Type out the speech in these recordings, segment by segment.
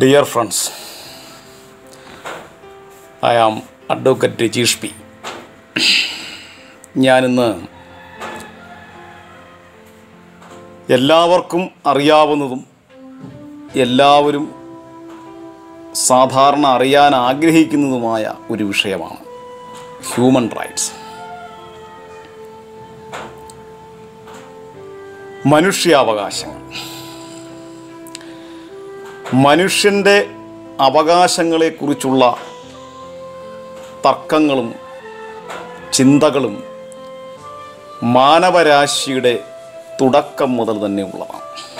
dear friends I am advocate Rajeesh P ഞാനിന്ന് എല്ലാവർക്കും അറിയാവുന്നതും എല്ലാവരും സാധാരണ അറിയാൻ ആഗ്രഹിക്കുന്നതുമായ ഒരു വിഷയമാണ് ഹ്യൂമൻ റൈറ്റ്സ് മനുഷ്യാവകാശങ്ങൾ മനുഷ്യൻ്റെ അവകാശങ്ങളെക്കുറിച്ചുള്ള തർക്കങ്ങളും ചിന്തകളും മാനവരാശിയുടെ തുടക്കം മുതൽ തന്നെ ഉള്ളതാണ്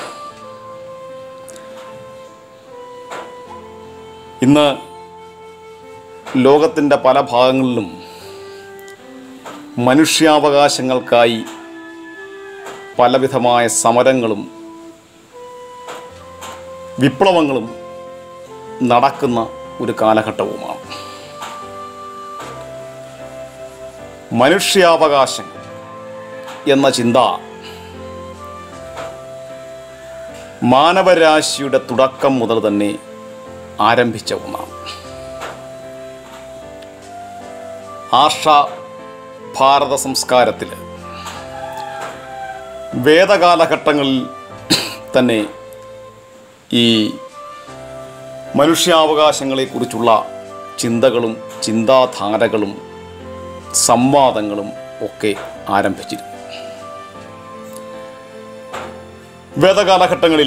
ഇന്ന് ലോകത്തിൻ്റെ പല ഭാഗങ്ങളിലും മനുഷ്യാവകാശങ്ങൾക്കായി പലവിധമായ സമരങ്ങളും വിപ്ലവങ്ങളും നടക്കുന്ന ഒരു കാലഘട്ടവുമാണ് മനുഷ്യാവകാശം എന്ന ചിന്ത മാനവരാശിയുടെ തുടക്കം മുതൽ തന്നെ ആരംഭിച്ച ഒന്നാണ് ആർഷ ഭാരത സംസ്കാരത്തിൽ വേദകാലഘട്ടങ്ങളിൽ തന്നെ ഈ മനുഷ്യാവകാശങ്ങളെക്കുറിച്ചുള്ള ചിന്തകളും ചിന്താധാരകളും സംവാദങ്ങളും ഒക്കെ ആരംഭിച്ചിരുന്നു വേദകാലഘട്ടങ്ങളിൽ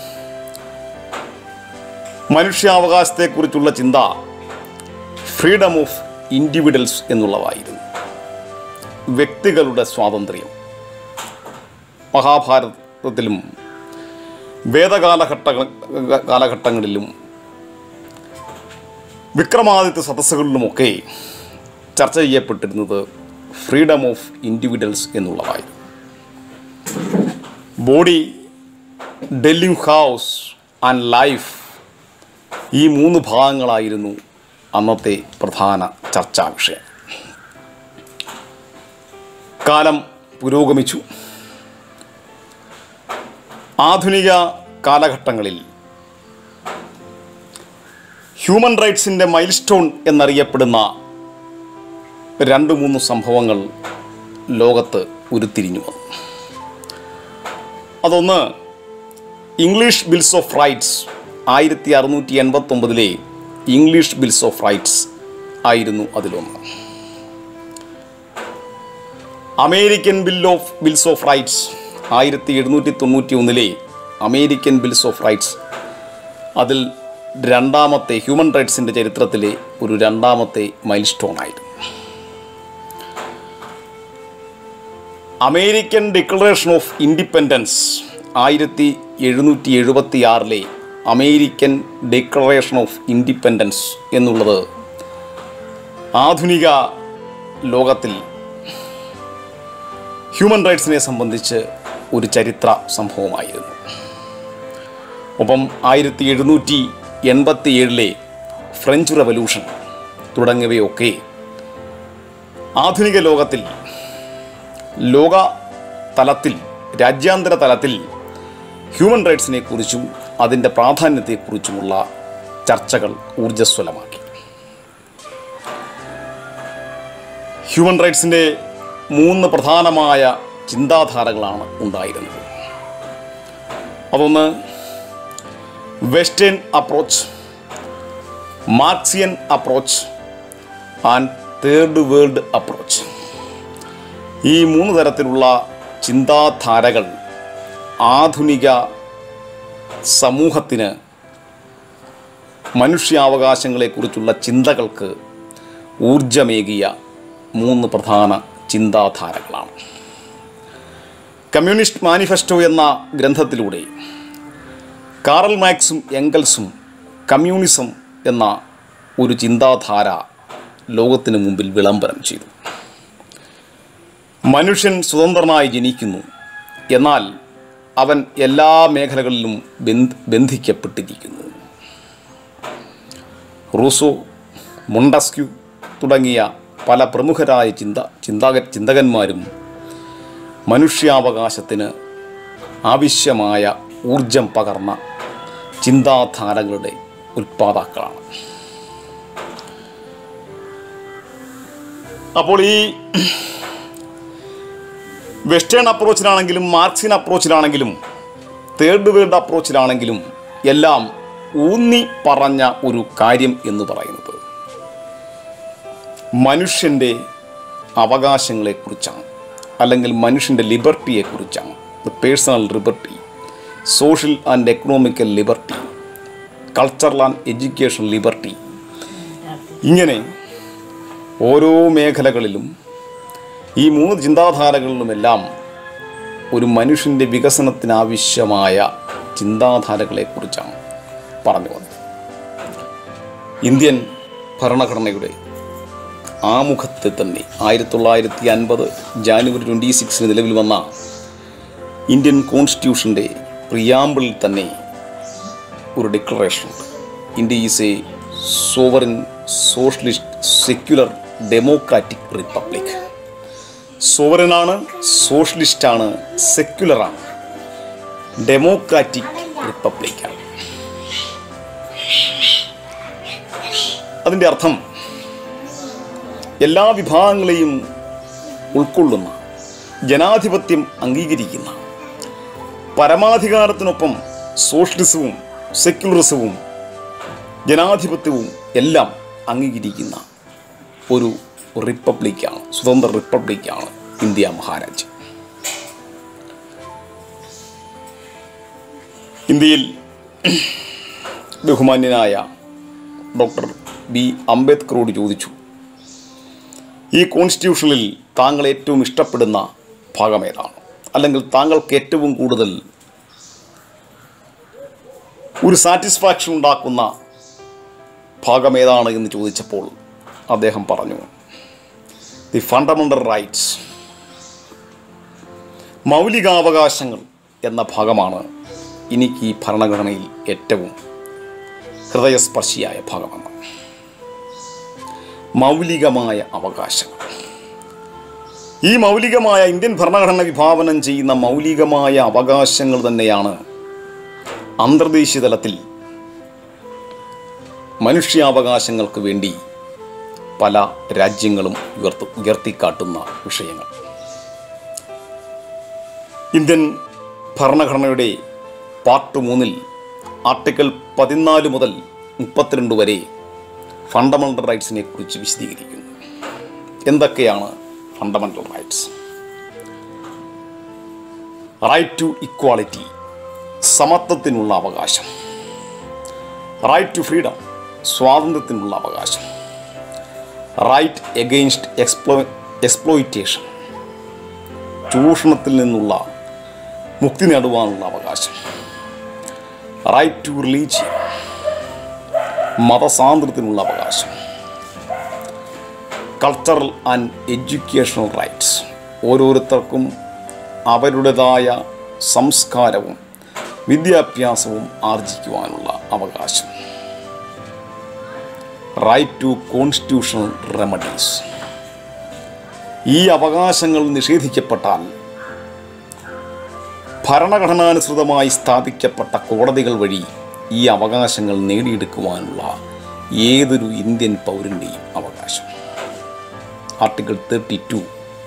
മനുഷ്യാവകാശത്തെക്കുറിച്ചുള്ള ചിന്ത ഫ്രീഡം ഓഫ് ഇൻഡിവിജ്വൽസ് എന്നുള്ളതായിരുന്നു വ്യക്തികളുടെ സ്വാതന്ത്ര്യം മഹാഭാരതത്തിലും വേദകാലഘട്ട കാലഘട്ടങ്ങളിലും വിക്രമാദിത്യ സദസ്സുകളിലുമൊക്കെ ചർച്ച ചെയ്യപ്പെട്ടിരുന്നത് ഫ്രീഡം ഓഫ് ഇൻഡിവിജ്വൽസ് എന്നുള്ളതായിരുന്നു body dwelling house and life ഈ മൂന്ന് ഭാഗങ്ങളായിരുന്നു അന്നത്തെ പ്രധാന ചർച്ചാ വിഷയം കാലം പുരോഗമിച്ചു ആധുനിക കാലഘട്ടങ്ങളിൽ ഹ്യൂമൻ റൈറ്റ്സിൻ്റെ മൈൽ സ്റ്റോൺ എന്നറിയപ്പെടുന്ന രണ്ട് മൂന്ന് സംഭവങ്ങൾ ലോകത്ത് ഉരുത്തിരിഞ്ഞു വന്നു അതൊന്ന് ഇംഗ്ലീഷ് ബിൽസ് ഓഫ് റൈറ്റ്സ് ആയിരത്തി അറുന്നൂറ്റി എൺപത്തൊമ്പതിലെ ഇംഗ്ലീഷ് ബിൽസ് ഓഫ് റൈറ്റ്സ് ആയിരുന്നു അതിലൊന്ന് American bill of bills of rights ആയിരത്തി എഴുന്നൂറ്റി തൊണ്ണൂറ്റി ഒന്നിലെ അമേരിക്കൻ ബിൽസ് ഓഫ് റൈറ്റ്സ് അതിൽ രണ്ടാമത്തെ ഹ്യൂമൻ റൈറ്റ്സിൻ്റെ ചരിത്രത്തിലെ ഒരു രണ്ടാമത്തെ മൈൽ സ്റ്റോൺ ആയിരുന്നു അമേരിക്കൻ ഡിക്ലറേഷൻ ഓഫ് ഇൻഡിപെൻഡൻസ് ആയിരത്തി എഴുന്നൂറ്റി എഴുപത്തി ആറിലെ അമേരിക്കൻ ഡിക്ലറേഷൻ ഓഫ് ഇൻഡിപെൻഡൻസ് എന്നുള്ളത് ആധുനിക ലോകത്തിൽ ഹ്യൂമൻ റൈറ്റ്സിനെ സംബന്ധിച്ച് ഒരു ചരിത്ര സംഭവമായിരുന്നു ഒപ്പം ആയിരത്തി എഴുന്നൂറ്റി എൺപത്തി ഏഴിലെ ഫ്രഞ്ച് റവല്യൂഷൻ തുടങ്ങിയവയൊക്കെ ആധുനിക ലോകത്തിൽ ലോക തലത്തിൽ രാജ്യാന്തര തലത്തിൽ ഹ്യൂമൻ റൈറ്റ്സിനെ കുറിച്ചും അതിൻ്റെ പ്രാധാന്യത്തെക്കുറിച്ചുമുള്ള ചർച്ചകൾ ഊർജ്ജസ്വലമാക്കി ഹ്യൂമൻ റൈറ്റ്സിൻ്റെ മൂന്ന് പ്രധാനമായ ചിന്താധാരകളാണ് ഉണ്ടായിരുന്നത് അതൊന്ന് western approach Marxian approach and third world approach ഈ മൂന്ന് തരത്തിലുള്ള ചിന്താധാരകൾ ആധുനിക സമൂഹത്തിന് മനുഷ്യാവകാശങ്ങളെക്കുറിച്ചുള്ള ചിന്തകൾക്ക് ഊർജമേകിയ മൂന്ന് പ്രധാന ചിന്താധാരകളാണ് കമ്മ്യൂണിസ്റ്റ് മാനിഫെസ്റ്റോ എന്ന ഗ്രന്ഥത്തിലൂടെ കാറൽ മാക്സും എങ്കൽസും കമ്മ്യൂണിസം എന്ന ഒരു ചിന്താധാര ലോകത്തിന് മുമ്പിൽ വിളംബരം ചെയ്തു മനുഷ്യൻ സ്വതന്ത്രനായി ജനിക്കുന്നു എന്നാൽ അവൻ എല്ലാ മേഖലകളിലും ബന്ധ ബന്ധിക്കപ്പെട്ടിരിക്കുന്നു റൂസോ മൊണ്ടസ്ക്യു തുടങ്ങിയ പല പ്രമുഖരായ ചിന്ത ചിന്താക ചിന്തകന്മാരും മനുഷ്യാവകാശത്തിന് ആവശ്യമായ ഊർജം പകർന്ന ചിന്താധാരകളുടെ ഉൽപ്പാദാക്കളാണ് അപ്പോൾ ഈ വെസ്റ്റേൺ അപ്രോച്ചിലാണെങ്കിലും മാർക്സിൻ അപ്രോച്ചിലാണെങ്കിലും തേർഡ് വേൾഡ് അപ്രോച്ചിലാണെങ്കിലും എല്ലാം ഊന്നി പറഞ്ഞ ഒരു കാര്യം എന്ന് പറയുന്നത് മനുഷ്യൻ്റെ അവകാശങ്ങളെക്കുറിച്ചാണ് അല്ലെങ്കിൽ മനുഷ്യൻ്റെ ലിബർട്ടിയെക്കുറിച്ചാണ് personal liberty social and economical liberty cultural and education liberty ഇങ്ങനെ ഓരോ മേഖലകളിലും ഈ മൂന്ന് ചിന്താധാരകളിലുമെല്ലാം ഒരു മനുഷ്യൻ്റെ വികസനത്തിനാവശ്യമായ ചിന്താധാരകളെക്കുറിച്ചാണ് പറഞ്ഞു വന്നത് ഇന്ത്യൻ ഭരണഘടനയുടെ ആമുഖത്തെ തന്നെ ആയിരത്തി തൊള്ളായിരത്തി അൻപത് ജാനുവരി ട്വൻറ്റി സിക്സിന് നിലവിൽ വന്ന ഇന്ത്യൻ കോൺസ്റ്റിറ്റ്യൂഷൻ്റെ പ്രിയാമ്പിളിൽ തന്നെ ഒരു ഡിക്ലറേഷൻ ഉണ്ട് India is a sovereign socialist secular democratic republic സോവറിനാണ് സോഷ്യലിസ്റ്റാണ് സെക്യുലറാണ് ഡെമോക്രാറ്റിക് റിപ്പബ്ലിക്കാണ് അതിൻ്റെ അർത്ഥം എല്ലാ വിഭാഗങ്ങളെയും ഉൾക്കൊള്ളുന്ന ജനാധിപത്യം അംഗീകരിക്കുന്ന പരമാധികാരത്തിനൊപ്പം സോഷ്യലിസവും സെക്യുലറിസവും ജനാധിപത്യവും എല്ലാം അംഗീകരിക്കുന്ന ഒരു റിപ്പബ്ലിക്കാണ് സ്വതന്ത്ര റിപ്പബ്ലിക്കാണ് ഇന്ത്യ മഹാരാജ്യം ഇന്ത്യയിൽ ബഹുമാന്യനായ ഡോക്ടർ ബി അംബേദ്കറോട് ചോദിച്ചു ഈ കോൺസ്റ്റിറ്റ്യൂഷനിൽ താങ്കൾ ഏറ്റവും ഇഷ്ടപ്പെടുന്ന ഭാഗം ഏതാണ് അല്ലെങ്കിൽ താങ്കൾക്ക് ഏറ്റവും കൂടുതൽ ഒരു സാറ്റിസ്ഫാക്ഷൻ ഉണ്ടാക്കുന്ന ഭാഗം ഏതാണ് എന്ന് ചോദിച്ചപ്പോൾ അദ്ദേഹം പറഞ്ഞു ദി ഫണ്ടമെൻ്റൽ റൈറ്റ്സ് മൗലികാവകാശങ്ങൾ എന്ന ഭാഗമാണ് എനിക്ക് ഈ ഭരണഘടനയിൽ ഏറ്റവും ഹൃദയസ്പർശിയായ ഭാഗമെന്ന് മൗലികമായ അവകാശങ്ങൾ ഈ മൗലികമായ ഇന്ത്യൻ ഭരണഘടന വിഭാവനം ചെയ്യുന്ന മൗലികമായ അവകാശങ്ങൾ തന്നെയാണ് അന്തർദേശീയ തലത്തിൽ മനുഷ്യാവകാശങ്ങൾക്ക് വേണ്ടി പല രാജ്യങ്ങളും ഉയർത്തു ഉയർത്തിക്കാട്ടുന്ന വിഷയങ്ങൾ ഇന്ത്യൻ ഭരണഘടനയുടെ പാർട്ട് മൂന്നിൽ ആർട്ടിക്കിൾ പതിനാല് മുതൽ മുപ്പത്തിരണ്ട് വരെ ഫണ്ടമെൻ്റൽ റൈറ്റ്സിനെ കുറിച്ച് വിശദീകരിക്കുന്നു എന്തൊക്കെയാണ് fundamental rights right to equality സമത്വത്തിനുള്ള അവകാശം റൈറ്റ് ടു ഫ്രീഡം സ്വാതന്ത്ര്യത്തിനുള്ള അവകാശം റൈറ്റ് എഗെയിൻസ്റ്റ് എക്സ്പ്ലോ എക്സ്പ്ലോയിറ്റേഷൻ ചൂഷണത്തിൽ നിന്നുള്ള മുക്തി നേടുവാനുള്ള അവകാശം റൈറ്റ് ടു റിലീജിയൻ മതസ്വാതന്ത്ര്യത്തിനുള്ള അവകാശം കൾച്ചറൽ ആൻഡ് എഡ്യൂക്കേഷണൽ റൈറ്റ്സ് ഓരോരുത്തർക്കും അവരുടേതായ സംസ്കാരവും വിദ്യാഭ്യാസവും ആർജിക്കുവാനുള്ള അവകാശം റൈറ്റ് ടു കോൺസ്റ്റിറ്റ്യൂഷണൽ റെമഡീസ് ഈ അവകാശങ്ങൾ നിഷേധിക്കപ്പെട്ടാൽ ഭരണഘടനാനുസൃതമായി സ്ഥാപിക്കപ്പെട്ട കോടതികൾ വഴി ഈ അവകാശങ്ങൾ നേടിയെടുക്കുവാനുള്ള ഏതൊരു ഇന്ത്യൻ പൗരൻ്റെയും അവകാശം article thirty two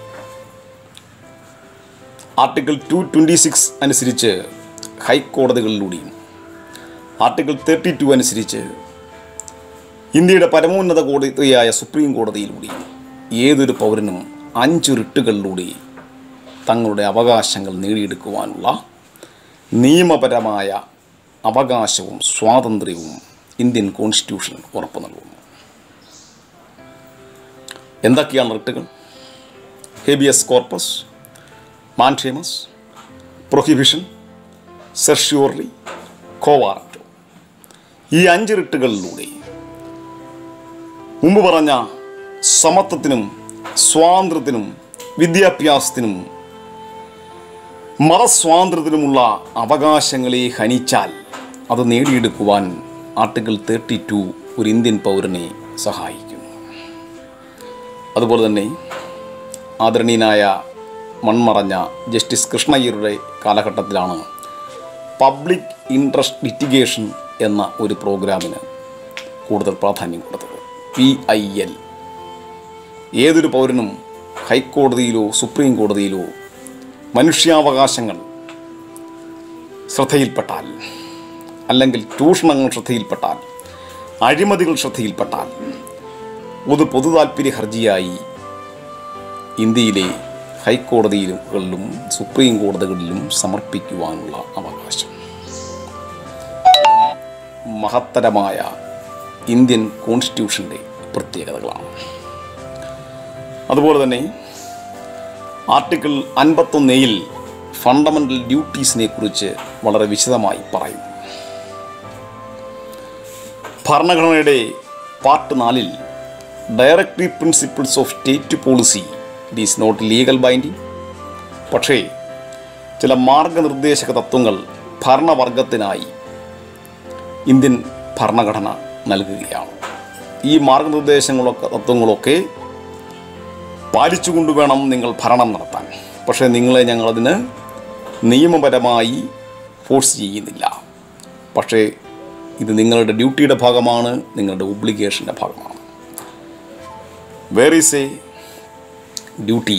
article two twenty six അനുസരിച്ച് ഹൈക്കോടതികളിലൂടെയും ആർട്ടിക്കിൾ തേർട്ടി ടു അനുസരിച്ച് ഇന്ത്യയുടെ പരമോന്നത കോടതിയായ സുപ്രീം കോടതിയിലൂടെയും ഏതൊരു പൗരനും അഞ്ച് റിട്ടുകളിലൂടെ തങ്ങളുടെ അവകാശങ്ങൾ നേടിയെടുക്കുവാനുള്ള നിയമപരമായ അവകാശവും സ്വാതന്ത്ര്യവും ഇന്ത്യൻ കോൺസ്റ്റിറ്റ്യൂഷൻ ഉറപ്പു നൽകുന്നു എന്തൊക്കെയാണ് റിട്ടുകൾ habeas corpus mandamus prohibition certiorari quo warranto ഈ അഞ്ച് റിട്ടുകളിലൂടെ മുമ്പ് പറഞ്ഞ സമത്വത്തിനും സ്വാതന്ത്ര്യത്തിനും വിദ്യാഭ്യാസത്തിനും മതസ്വാതന്ത്ര്യത്തിനുമുള്ള അവകാശങ്ങളെ ഹനിച്ചാൽ അത് നേടിയെടുക്കുവാൻ ആർട്ടിക്കിൾ തേർട്ടി ടു ഒരു ഇന്ത്യൻ പൗരനെ സഹായിക്കും അതുപോലെ തന്നെ ആദരണീയനായ മൺമറഞ്ഞ ജസ്റ്റിസ് കൃഷ്ണയ്യരുടെ കാലഘട്ടത്തിലാണ് പബ്ലിക് ഇൻട്രസ്റ്റ് ലിറ്റിഗേഷൻ എന്ന ഒരു പ്രോഗ്രാമിന് കൂടുതൽ പ്രാധാന്യം കൊടുത്തത് പി ഐ എൽ ഏതൊരു പൗരനും ഹൈക്കോടതിയിലോ സുപ്രീം കോടതിയിലോ മനുഷ്യാവകാശങ്ങൾ ശ്രദ്ധയിൽപ്പെട്ടാൽ അല്ലെങ്കിൽ ചൂഷണങ്ങൾ ശ്രദ്ധയിൽപ്പെട്ടാൽ അഴിമതികൾ ശ്രദ്ധയിൽപ്പെട്ടാൽ ഒരു പൊതു താൽപ്പര്യ ഹർജിയായി ഇന്ത്യയിലെ ഹൈക്കോടതികളിലും സുപ്രീം കോടതികളിലും സമർപ്പിക്കുവാനുള്ള അവകാശം മഹത്തരമായ ഇന്ത്യൻ കോൺസ്റ്റിറ്റ്യൂഷൻ്റെ പ്രത്യേകതകളാണ് അതുപോലെ തന്നെ ആർട്ടിക്കിൾ അൻപത്തൊന്നേയിൽ ഫണ്ടമെൻ്റൽ ഡ്യൂട്ടീസിനെ കുറിച്ച് വളരെ വിശദമായി പറയുന്നു ഭരണഘടനയുടെ പാർട്ട് നാലിൽ directory principles of state policy it is not legal binding പക്ഷേ ചില മാർഗനിർദ്ദേശക തത്വങ്ങൾ ഭരണവർഗത്തിനായി ഇന്ത്യൻ ഭരണഘടന നൽകുകയാണ് ഈ മാർഗനിർദ്ദേശങ്ങളൊക്കെ തത്വങ്ങളൊക്കെ പാലിച്ചുകൊണ്ട് വേണം നിങ്ങൾ ഭരണം നടത്താൻ പക്ഷേ നിങ്ങളെ ഞങ്ങളതിന് നിയമപരമായി ഫോഴ്സ് ചെയ്യുന്നില്ല പക്ഷേ ഇത് നിങ്ങളുടെ ഡ്യൂട്ടിയുടെ ഭാഗമാണ് നിങ്ങളുടെ ഒബ്ലിഗേഷൻ്റെ ഭാഗമാണ് where is a duty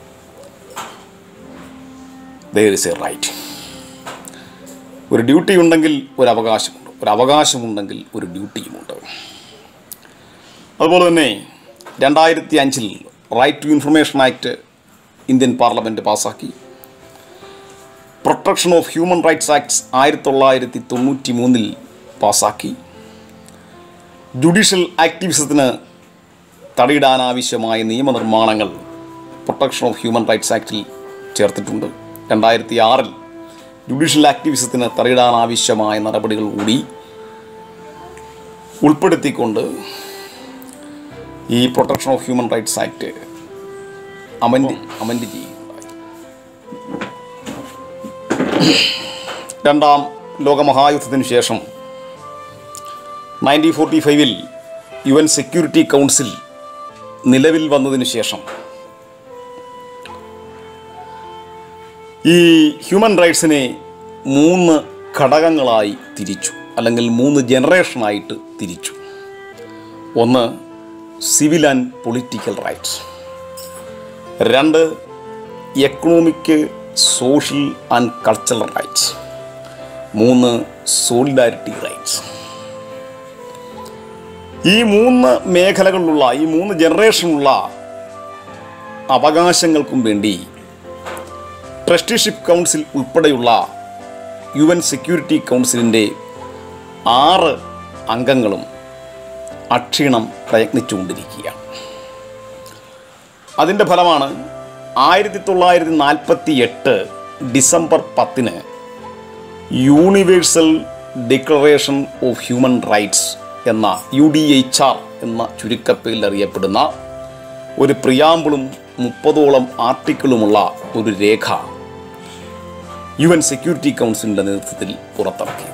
there is a right ഒരു ഡ്യൂട്ടി ഉണ്ടെങ്കിൽ ഒരു അവകാശമുണ്ട് ഒരു അവകാശമുണ്ടെങ്കിൽ ഒരു ഡ്യൂട്ടിയുമുണ്ട് അതുപോലെ തന്നെ രണ്ടായിരത്തി അഞ്ചിൽ right to information act Indian parliament പാസ്സാക്കി protection of human rights acts ആയിരത്തി തൊള്ളായിരത്തി തൊണ്ണൂറ്റി മൂന്നിൽ പാസ്സാക്കി ജുഡീഷ്യൽ ആക്ടിവിസത്തിന് തടയിടാനാവശ്യമായ നിയമനിർമ്മാണങ്ങൾ പ്രൊട്ടക്ഷൻ ഓഫ് ഹ്യൂമൻ റൈറ്റ്സ് ആക്ടിൽ ചേർത്തിട്ടുണ്ട് രണ്ടായിരത്തി ആറിൽ ജുഡീഷ്യൽ ആക്ടിവിസത്തിന് തടയിടാനാവശ്യമായ നടപടികൾ കൂടി ഉൾപ്പെടുത്തിക്കൊണ്ട് ഈ protection of human rights act amend amend ചെയ്യുകയുണ്ടായി രണ്ടാം ലോകമഹായുദ്ധത്തിന് ശേഷം നയൻറ്റീൻ ഫോർട്ടി ഫൈവിൽ യു എൻ സെക്യൂരിറ്റി കൗൺസിൽ നിലവിൽ വന്നതിന് ശേഷം ഈ ഹ്യൂമൻ റൈറ്റ്സിനെ മൂന്ന് ഘടകങ്ങളായി തിരിച്ചു അല്ലെങ്കിൽ മൂന്ന് ജനറേഷനായിട്ട് തിരിച്ചു ഒന്ന് സിവിൽ ആൻഡ് പൊളിറ്റിക്കൽ റൈറ്റ്സ് രണ്ട് economic social and cultural rights മൂന്ന് സോളിഡാരിറ്റി റൈറ്റ്സ് ഈ മൂന്ന് മേഖലകളിലുള്ള ഈ മൂന്ന് ജനറേഷനുള്ള അവകാശങ്ങൾക്കും വേണ്ടി ട്രസ്റ്റിഷിപ്പ് കൗൺസിൽ ഉൾപ്പെടെയുള്ള യു എൻ സെക്യൂരിറ്റി കൗൺസിലിൻ്റെ ആറ് അംഗങ്ങളും അക്ഷീണം പ്രയത്നിച്ചുകൊണ്ടിരിക്കുകയാണ് അതിൻ്റെ ഫലമാണ് ആയിരത്തി തൊള്ളായിരത്തി നാൽപ്പത്തി എട്ട് ഡിസംബർ പത്തിന് universal declaration of human rights എന്ന യു ഡി എച്ച് ആർ എന്ന ചുരുക്കപ്പേരിൽ അറിയപ്പെടുന്ന ഒരു പ്രിയാമ്പിളും മുപ്പതോളം ആർട്ടിക്കിളുമുള്ള ഒരു രേഖ യു എൻ സെക്യൂരിറ്റി കൗൺസിലിൻ്റെ നേതൃത്വത്തിൽ പുറത്തിറക്കി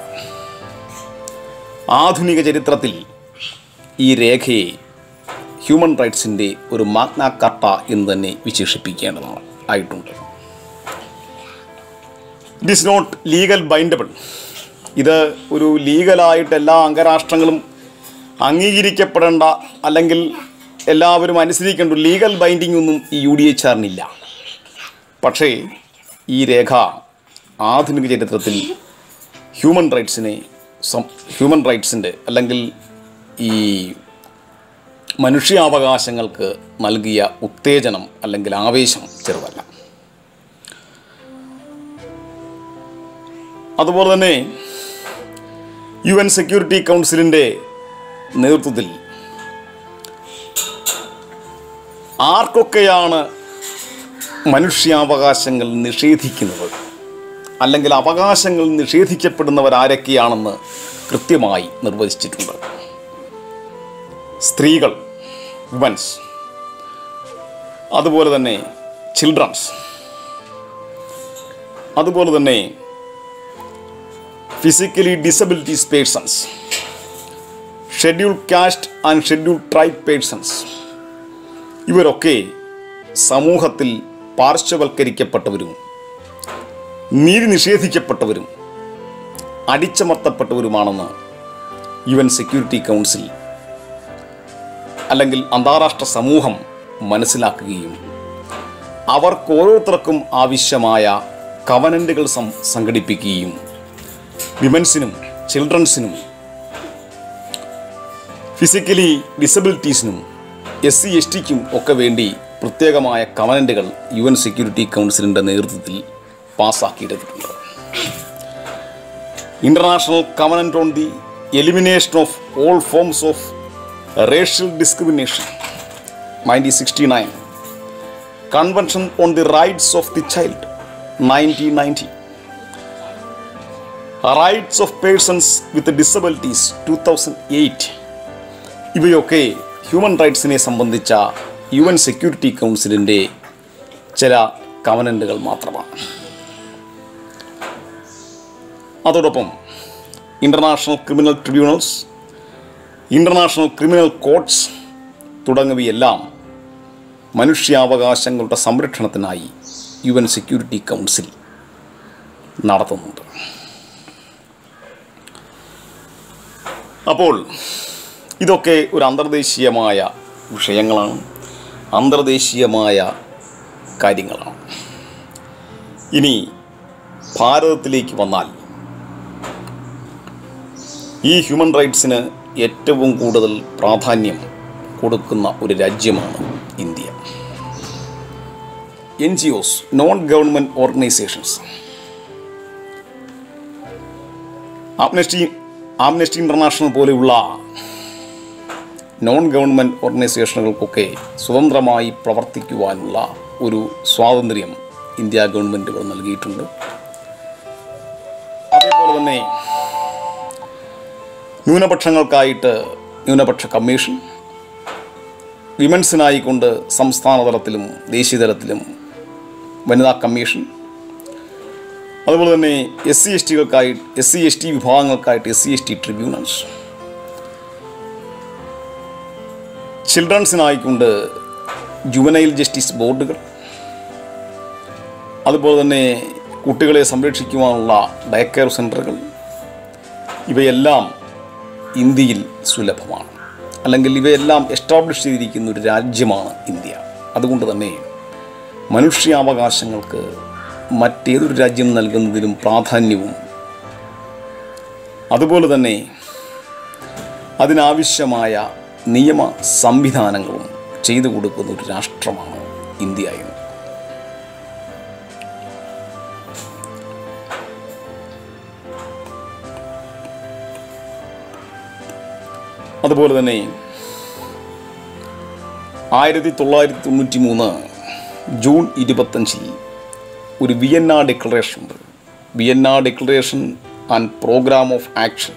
ആധുനിക ചരിത്രത്തിൽ ഈ രേഖയെ ഹ്യൂമൻ റൈറ്റ്സിൻ്റെ ഒരു മാഗ്ന കർട്ട എന്ന് തന്നെ വിശേഷിപ്പിക്കേണ്ടതാണ് ആയിട്ടുണ്ട് it is not legal bindable ഇത് ഒരു ലീഗലായിട്ട് എല്ലാ അംഗരാഷ്ട്രങ്ങളും അംഗീകരിക്കപ്പെടേണ്ട അല്ലെങ്കിൽ എല്ലാവരും അനുസരിക്കേണ്ട ഒരു ലീഗൽ ബൈൻഡിംഗ് ഒന്നും ഈ യു ഡി എച്ച് ആറിനില്ല പക്ഷേ ഈ രേഖ ആധുനിക ചരിത്രത്തിൽ ഹ്യൂമൻ റൈറ്റ്സിനെ സം ഹ്യൂമൻ റൈറ്റ്സിൻ്റെ അല്ലെങ്കിൽ ഈ മനുഷ്യാവകാശങ്ങൾക്ക് നൽകിയ ഉത്തേജനം അല്ലെങ്കിൽ ആവേശം ചെറുതല്ല അതുപോലെ തന്നെ യു എൻ സെക്യൂരിറ്റി കൗൺസിലിൻ്റെ നേതൃത്വത്തിൽ ആർക്കൊക്കെയാണ് മനുഷ്യാവകാശങ്ങൾ നിഷേധിക്കുന്നത് അല്ലെങ്കിൽ അവകാശങ്ങൾ നിഷേധിക്കപ്പെടുന്നവരാരൊക്കെയാണെന്ന് കൃത്യമായി നിർവചിച്ചിട്ടുണ്ട് സ്ത്രീകൾ വുമൻസ് അതുപോലെ തന്നെ ചിൽഡ്രൻസ് അതുപോലെ തന്നെ physically disabilities persons schedule caste and schedule tribe persons ഇവരൊക്കെ സമൂഹത്തിൽ പാർശ്വവൽക്കരിക്കപ്പെട്ടവരും നീതി നിഷേധിക്കപ്പെട്ടവരും അടിച്ചമർത്തപ്പെട്ടവരുമാണെന്ന് യു എൻ സെക്യൂരിറ്റി കൗൺസിൽ അല്ലെങ്കിൽ അന്താരാഷ്ട്ര സമൂഹം മനസ്സിലാക്കുകയും അവർക്ക് ഓരോരുത്തർക്കും ആവശ്യമായ കവനൻ്റുകൾ സം സംഘടിപ്പിക്കുകയും വിമൻസിനും ചിൽഡ്രൻസിനും ഫിസിക്കലി ഡിസബിലിറ്റീസിനും എസ് സി എസ് ടിക്കും ഒക്കെ വേണ്ടി പ്രത്യേകമായ കവനൻ്റുകൾ യു എൻ സെക്യൂരിറ്റി കൗൺസിലിൻ്റെ നേതൃത്വത്തിൽ പാസ്സാക്കിയെടുത്തിട്ടുണ്ട് international covenant on the elimination of all forms of racial discrimination nineteen sixty nine convention on the rights of the child nineteen ninety rights of persons with disabilities two thousand eight ഇവയൊക്കെ human റൈറ്റ്സിനെ സംബന്ധിച്ച U N security കൗൺസിലിൻ്റെ ചില കവനൻ്റുകൾ മാത്രമാണ് അതോടൊപ്പം international criminal tribunals international criminal courts തുടങ്ങിയവയെല്ലാം മനുഷ്യാവകാശങ്ങളുടെ സംരക്ഷണത്തിനായി യു എൻ സെക്യൂരിറ്റി കൗൺസിൽ നടത്തുന്നുണ്ട് അപ്പോൾ ഇതൊക്കെ ഒരു അന്തർദേശീയമായ വിഷയങ്ങളാണ് അന്തർദേശീയമായ കാര്യങ്ങളാണ് ഇനി ഭാരതത്തിലേക്ക് വന്നാൽ ഈ ഹ്യൂമൻ റൈറ്റ്സിന് ഏറ്റവും കൂടുതൽ പ്രാധാന്യം കൊടുക്കുന്ന ഒരു രാജ്യമാണ് India N G Os non government organisations amnesty amnesty international പോലെയുള്ള നോൺ ഗവൺമെൻറ് ഓർഗനൈസേഷനുകൾക്കൊക്കെ സ്വതന്ത്രമായി പ്രവർത്തിക്കുവാനുള്ള ഒരു സ്വാതന്ത്ര്യം ഇന്ത്യ ഗവൺമെൻറ്റുകൾ നൽകിയിട്ടുണ്ട് അതേപോലെ തന്നെ ന്യൂനപക്ഷങ്ങൾക്കായിട്ട് ന്യൂനപക്ഷ കമ്മീഷൻ വിമൻസിനായിക്കൊണ്ട് സംസ്ഥാന തലത്തിലും ദേശീയ തലത്തിലും വനിതാ കമ്മീഷൻ അതുപോലെ തന്നെ എസ് സി എസ് ടികൾക്കായി എസ് സി എസ് ടി വിഭാഗങ്ങൾക്കായിട്ട് S C S T tribunals ചിൽഡ്രൻസിനായിക്കൊണ്ട് ജുവനൈൽ ജസ്റ്റിസ് ബോർഡുകൾ അതുപോലെ തന്നെ കുട്ടികളെ സംരക്ഷിക്കുവാനുള്ള ഡേ കെയർ സെൻ്ററുകൾ ഇവയെല്ലാം ഇന്ത്യയിൽ സുലഭമാണ് അല്ലെങ്കിൽ ഇവയെല്ലാം എസ്റ്റാബ്ലിഷ് ചെയ്തിരിക്കുന്ന ഒരു രാജ്യമാണ് ഇന്ത്യ അതുകൊണ്ട് തന്നെ മനുഷ്യാവകാശങ്ങൾക്ക് മറ്റേതൊരു രാജ്യം നൽകുന്നതിലും പ്രാധാന്യവും അതുപോലെ തന്നെ അതിനാവശ്യമായ നിയമ സംവിധാനങ്ങളും ചെയ്തു കൊടുക്കുന്ന ഒരു രാഷ്ട്രമാണ് ഇന്ത്യ എന്ന് അതുപോലെ തന്നെ ആയിരത്തി തൊള്ളായിരത്തി തൊണ്ണൂറ്റി മൂന്ന് ജൂൺ ഇരുപത്തഞ്ചിൽ ഒരു വിയന്ന ഡിക്ലറേഷൻ ഉണ്ട് Vienna declaration and programme of action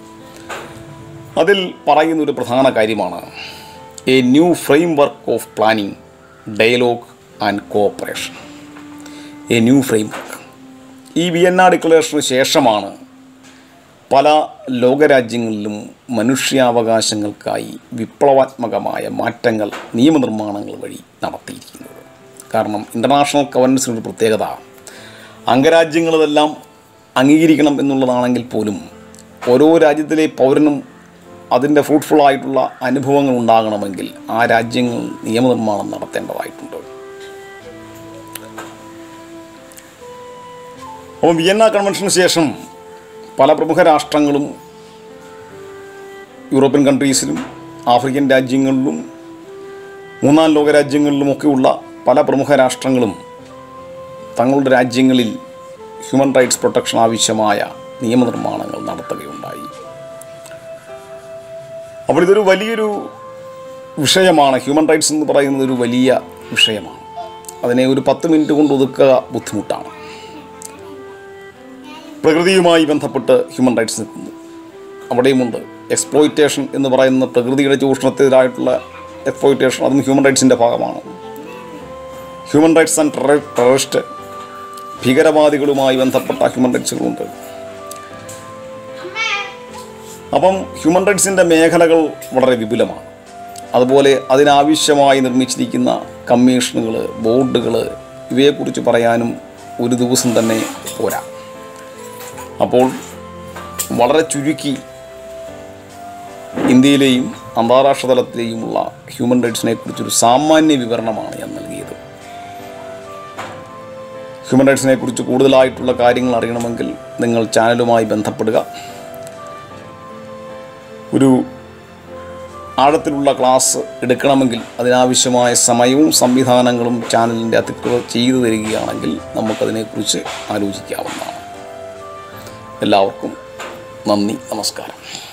അതിൽ പറയുന്ന ഒരു പ്രധാന കാര്യമാണ് a new framework of planning dialogue and cooperation a new framework ഈ വിയന്ന ഡിക്ലറേഷന് ശേഷമാണ് പല ലോകരാജ്യങ്ങളിലും മനുഷ്യാവകാശങ്ങൾക്കായി വിപ്ലവാത്മകമായ മാറ്റങ്ങൾ നിയമനിർമ്മാണങ്ങൾ വഴി നടത്തിയിരിക്കുന്നത് കാരണം ഇൻ്റർനാഷണൽ ഗവൺമെൻസിനൊരു പ്രത്യേകത അംഗരാജ്യങ്ങളിതെല്ലാം അംഗീകരിക്കണം എന്നുള്ളതാണെങ്കിൽ പോലും ഓരോ രാജ്യത്തിലെ പൗരനും അതിൻ്റെ ഫ്രൂട്ട്ഫുൾ ആയിട്ടുള്ള അനുഭവങ്ങൾ ഉണ്ടാകണമെങ്കിൽ ആ രാജ്യങ്ങൾ നിയമനിർമ്മാണം നടത്തേണ്ടതായിട്ടുണ്ട് അപ്പോൾ വിയന്ന കൺവെൻഷന് ശേഷം പല പ്രമുഖ രാഷ്ട്രങ്ങളും യൂറോപ്യൻ കൺട്രീസിലും ആഫ്രിക്കൻ രാജ്യങ്ങളിലും മൂന്നാം ലോക രാജ്യങ്ങളിലുമൊക്കെയുള്ള പല പ്രമുഖ രാഷ്ട്രങ്ങളും തങ്ങളുടെ രാജ്യങ്ങളിൽ ഹ്യൂമൻ റൈറ്റ്സ് പ്രൊട്ടക്ഷൻ ആവശ്യമായ നിയമനിർമ്മാണങ്ങൾ നടത്തുകയുണ്ടായി അപ്പോൾ ഇതൊരു വലിയൊരു വിഷയമാണ് ഹ്യൂമൻ റൈറ്റ്സ് എന്ന് പറയുന്നത് ഒരു വലിയ വിഷയമാണ് അതിനെ ഒരു പത്ത് മിനിറ്റ് കൊണ്ട് ഒതുക്കുക ബുദ്ധിമുട്ടാണ് പ്രകൃതിയുമായി ബന്ധപ്പെട്ട് ഹ്യൂമൻ റൈറ്റ്സ് നിൽക്കുന്നു അവിടെയുമുണ്ട് എക്സ്പ്ലോയിറ്റേഷൻ എന്ന് പറയുന്ന പ്രകൃതിയുടെ ചൂഷണത്തിനെതിരായിട്ടുള്ള എക്സ്പ്ലോയിറ്റേഷൻ അതും ഹ്യൂമൻ റൈറ്റ്സിൻ്റെ ഭാഗമാണ് human rights and terror terrorist ഭീകരവാദികളുമായി ബന്ധപ്പെട്ട ഹ്യൂമൻ റൈറ്റ്സുകളുണ്ട് അപ്പം ഹ്യൂമൻ റൈറ്റ്സിൻ്റെ മേഖലകൾ വളരെ വിപുലമാണ് അതുപോലെ അതിനാവശ്യമായി നിർമ്മിച്ചിരിക്കുന്ന കമ്മീഷനുകൾ ബോർഡുകൾ ഇവയെക്കുറിച്ച് പറയാനും ഒരു ദിവസം തന്നെ പോരാ അപ്പോൾ വളരെ ചുരുക്കി ഇന്ത്യയിലെയും അന്താരാഷ്ട്ര തലത്തിലെയുമുള്ള ഹ്യൂമൻ റൈറ്റ്സിനെ കുറിച്ചൊരു സാമാന്യ വിവരണമാണ് ഞാൻ നൽകിയത് ഹ്യൂമൻ റൈറ്റ്സിനെ കുറിച്ച് കൂടുതലായിട്ടുള്ള കാര്യങ്ങൾ അറിയണമെങ്കിൽ നിങ്ങൾ ചാനലുമായി ബന്ധപ്പെടുക ഒരു ആഴത്തിലുള്ള ക്ലാസ് എടുക്കണമെങ്കിൽ അതിനാവശ്യമായ സമയവും സംവിധാനങ്ങളും ചാനലിൻ്റെ അധികൃതർ ചെയ്തു തരികയാണെങ്കിൽ നമുക്കതിനെക്കുറിച്ച് ആലോചിക്കാവുന്നതാണ് എല്ലാവർക്കും നന്ദി നമസ്കാരം